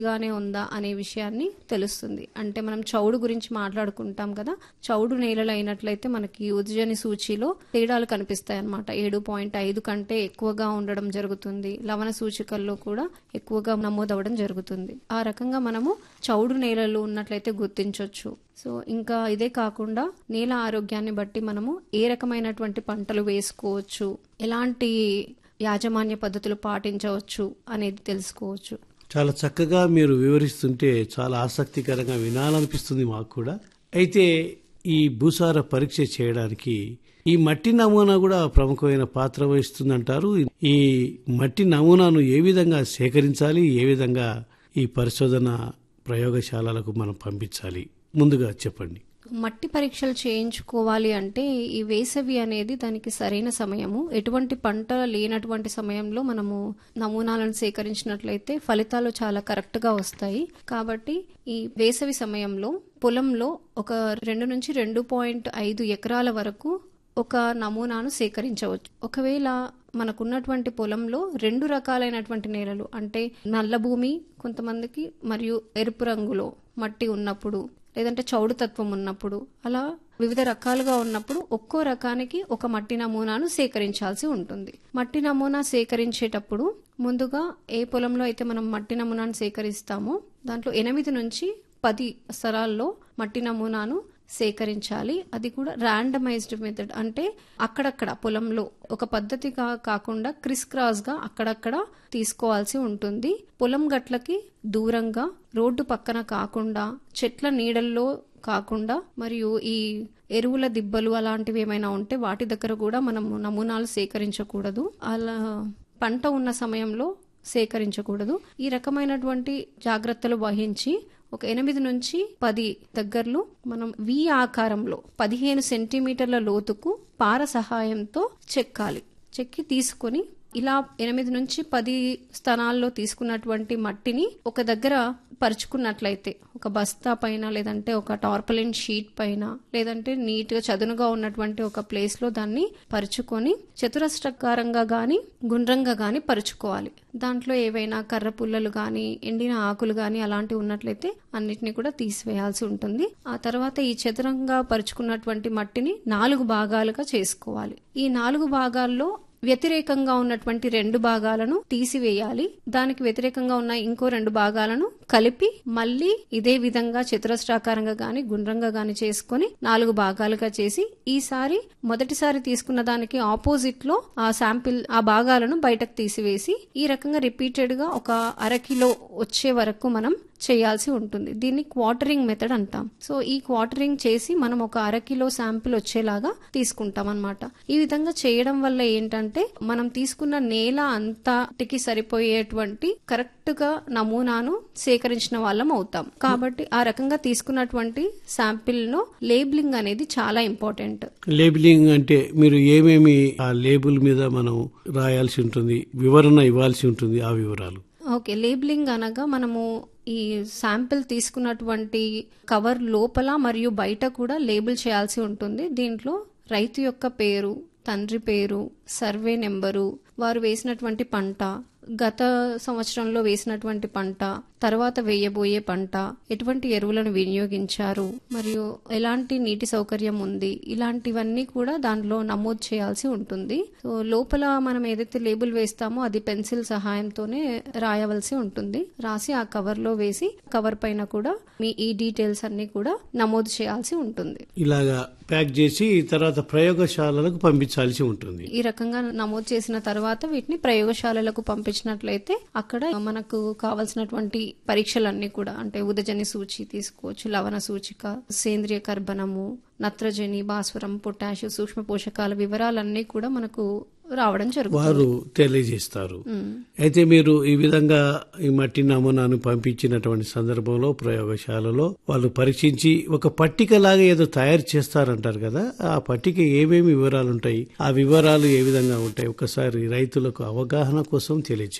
గానే ఉందా అనే విషయాన్ని తెలుస్తుంది అంటే మనం చౌడు గురించి మాట్లాడుకుంటాం కదా చౌడు నేలలు అయినట్లయితే మనకి ఉద్జని సూచిలో తేడాలు కనిపిస్తాయి అన్నమాట ఏడు పాయింట్ ఐదు కంటే ఎక్కువగా ఉండడం జరుగుతుంది లవణ సూచికల్లో కూడా ఎక్కువగా నమోదవడం జరుగుతుంది ఆ రకంగా మనము చౌడు నేలలు ఉన్నట్లయితే గుర్తించవచ్చు సో ఇంకా ఇదే కాకుండా నేల ఆరోగ్యాన్ని బట్టి మనము ఏ రకమైనటువంటి పంటలు వేసుకోవచ్చు ఎలాంటి యాజమాన్య పద్ధతులు పాటించవచ్చు అనేది తెలుసుకోవచ్చు చాలా చక్కగా మీరు వివరిస్తుంటే చాలా ఆసక్తికరంగా వినాలనిపిస్తుంది మాకు కూడా అయితే ఈ భూసార పరీక్ష చేయడానికి ఈ మట్టి నమూనా కూడా ప్రముఖమైన పాత్ర వహిస్తుందంటారు ఈ మట్టి నమూనాను ఏ విధంగా సేకరించాలి ఏ విధంగా ఈ పరిశోధన ప్రయోగశాలలకు మనం పంపించాలి ముందుగా చెప్పండి మట్టి పరీక్షలు చేయించుకోవాలి అంటే ఈ వేసవి అనేది దానికి సరైన సమయము ఎటువంటి పంట లేనటువంటి సమయంలో మనము నమూనాలను సేకరించినట్లయితే ఫలితాలు చాలా కరెక్ట్ గా వస్తాయి కాబట్టి ఈ వేసవి సమయంలో పొలంలో ఒక రెండు నుంచి రెండు పాయింట్ ఐదు ఎకరాల వరకు ఒక నమూనాను సేకరించవచ్చు ఒకవేళ మనకున్నటువంటి పొలంలో రెండు రకాలైనటువంటి నేలలు అంటే నల్ల భూమి కొంతమందికి మరియు ఎరుపు రంగులో మట్టి ఉన్నప్పుడు లేదంటే చౌడు తత్వం ఉన్నప్పుడు అలా వివిధ రకాలుగా ఉన్నప్పుడు ఒక్కో రకానికి ఒక మట్టి నమూనాను సేకరించాల్సి ఉంటుంది మట్టి నమూనా సేకరించేటప్పుడు ముందుగా ఏ పొలంలో అయితే మనం మట్టి నమూనాను సేకరిస్తామో దాంట్లో ఎనిమిది నుంచి పది స్థలాల్లో మట్టి నమూనాను సేకరించాలి అది కూడా ర్యాండమైజ్డ్ మెథడ్ అంటే అక్కడక్కడ పొలంలో ఒక పద్ధతిగా కాకుండా క్రిస్ క్రాస్ గా అక్కడక్కడ తీసుకోవాల్సి ఉంటుంది పొలం గట్లకి దూరంగా రోడ్డు పక్కన కాకుండా చెట్ల నీడల్లో కాకుండా మరియు ఈ ఎరువుల దిబ్బలు అలాంటివి ఏమైనా ఉంటే వాటి దగ్గర కూడా మనం నమూనాలు సేకరించకూడదు అలా పంట ఉన్న సమయంలో సేకరించకూడదు ఈ రకమైనటువంటి జాగ్రత్తలు వహించి ఒక ఎనిమిది నుంచి పది దగ్గరలో మనం వి ఆకారంలో పదిహేను సెంటీమీటర్ల లోతుకు పార సహాయంతో చెక్కాలి చెక్కి తీసుకొని ఇలా ఎనిమిది నుంచి పది స్థానాల్లో తీసుకున్నటువంటి మట్టిని ఒక దగ్గర పరుచుకున్నట్లయితే ఒక బస్తా పైన లేదంటే ఒక టార్పలిన్ షీట్ పైన లేదంటే నీట్ గా చదునుగా ఉన్నటువంటి ఒక ప్లేస్ లో దాన్ని పరుచుకొని చతురస్రాకారంగా గాని గుండ్రంగా గాని పరుచుకోవాలి దాంట్లో ఏవైనా కర్ర పుల్లలు గాని ఎండిన ఆకులు గాని అలాంటివి ఉన్నట్లయితే అన్నిటిని కూడా తీసివేయాల్సి ఉంటుంది ఆ తర్వాత ఈ చతురంగా పరుచుకున్నటువంటి మట్టిని నాలుగు భాగాలుగా చేసుకోవాలి ఈ నాలుగు భాగాల్లో వ్యతిరేకంగా ఉన్నటువంటి రెండు భాగాలను తీసివేయాలి దానికి వ్యతిరేకంగా ఉన్న ఇంకో రెండు భాగాలను కలిపి మళ్ళీ ఇదే విధంగా చతురస్రాకారంగా గాని గుండ్రంగా గాని చేసుకొని నాలుగు భాగాలుగా చేసి ఈసారి మొదటిసారి తీసుకున్న దానికి ఆపోజిట్ లో ఆ శాంపిల్ ఆ భాగాలను బయటకు తీసివేసి ఈ రకంగా రిపీటెడ్ గా ఒక అరకిలో వచ్చే వరకు మనం చేయాల్సి ఉంటుంది దీన్ని క్వార్టరింగ్ మెథడ్ అంటాం సో ఈ క్వార్టరింగ్ చేసి మనం ఒక అరకిలో శాంపిల్ వచ్చేలాగా తీసుకుంటాం అనమాట ఈ విధంగా చేయడం వల్ల ఏంటంటే మనం తీసుకున్న నేల అంతటికి సరిపోయేటువంటి కరెక్ట్ గా నమూనాను సేకరించిన వాళ్ళం అవుతాం కాబట్టి ఆ రకంగా తీసుకున్నటువంటి శాంపిల్ ను లేబులింగ్ అనేది చాలా ఇంపార్టెంట్ లేబులింగ్ అంటే మీరు ఏమేమి ఆ లేబుల్ మీద మనం రాయాల్సి ఉంటుంది వివరణ ఇవ్వాల్సి ఉంటుంది ఆ వివరాలు ఓకే లేబులింగ్ అనగా మనము ఈ శాంపిల్ తీసుకున్నటువంటి కవర్ లోపల మరియు బయట కూడా లేబుల్ చేయాల్సి ఉంటుంది దీంట్లో రైతు యొక్క పేరు తండ్రి పేరు సర్వే నెంబరు వారు వేసినటువంటి పంట గత సంవత్సరంలో వేసినటువంటి పంట తర్వాత వేయబోయే పంట ఎటువంటి ఎరువులను వినియోగించారు మరియు ఎలాంటి నీటి సౌకర్యం ఉంది ఇలాంటివన్నీ కూడా దాంట్లో నమోదు చేయాల్సి ఉంటుంది సో లోపల మనం ఏదైతే లేబుల్ వేస్తామో అది పెన్సిల్ సహాయంతోనే రాయవలసి ఉంటుంది రాసి ఆ కవర్ లో వేసి కవర్ పైన కూడా మీ ఈ డీటెయిల్స్ అన్ని కూడా నమోదు చేయాల్సి ఉంటుంది ఇలాగా ప్యాక్ చేసి తర్వాత ప్రయోగశాలలకు పంపించాల్సి ఉంటుంది ఈ రకంగా నమోదు చేసిన తర్వాత వీటిని ప్రయోగశాలలకు పంపించినట్లయితే అక్కడ మనకు కావలసినటువంటి పరీక్షలన్నీ కూడా అంటే ఉదజని సూచి తీసుకోవచ్చు లవణ సూచిక సేంద్రియ కర్బనము నత్రజని భాస్వరం పొటాష్ సూక్ష్మ పోషకాల వివరాలన్నీ కూడా మనకు రావడం జరుగుతుంది వారు తెలియజేస్తారు అయితే మీరు ఈ విధంగా ఈ మట్టి నమూనాను పంపించినటువంటి సందర్భంలో ప్రయోగశాలలో వాళ్ళు పరీక్షించి ఒక పట్టిక లాగా ఏదో తయారు చేస్తారంటారు కదా ఆ పట్టిక ఏమేమి వివరాలు ఉంటాయి ఆ వివరాలు ఏ విధంగా ఉంటాయి ఒకసారి రైతులకు అవగాహన కోసం తెలియచేయండి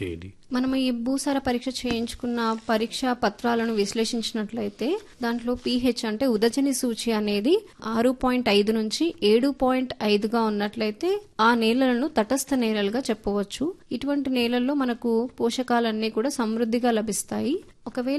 మనం ఈ భూసార పరీక్ష చేయించుకున్న పరీక్ష పత్రాలను విశ్లేషించినట్లయితే దాంట్లో పీహెచ్ అంటే ఉదజని సూచి అనేది ఆరు పాయింట్ ఐదు నుంచి ఏడు పాయింట్ ఐదుగా ఉన్నట్లయితే ఆ నేలలను తటస్థ నేలలుగా చెప్పవచ్చు ఇటువంటి నేలల్లో మనకు పోషకాలన్నీ కూడా సమృద్ధిగా లభిస్తాయి ఒకవేళ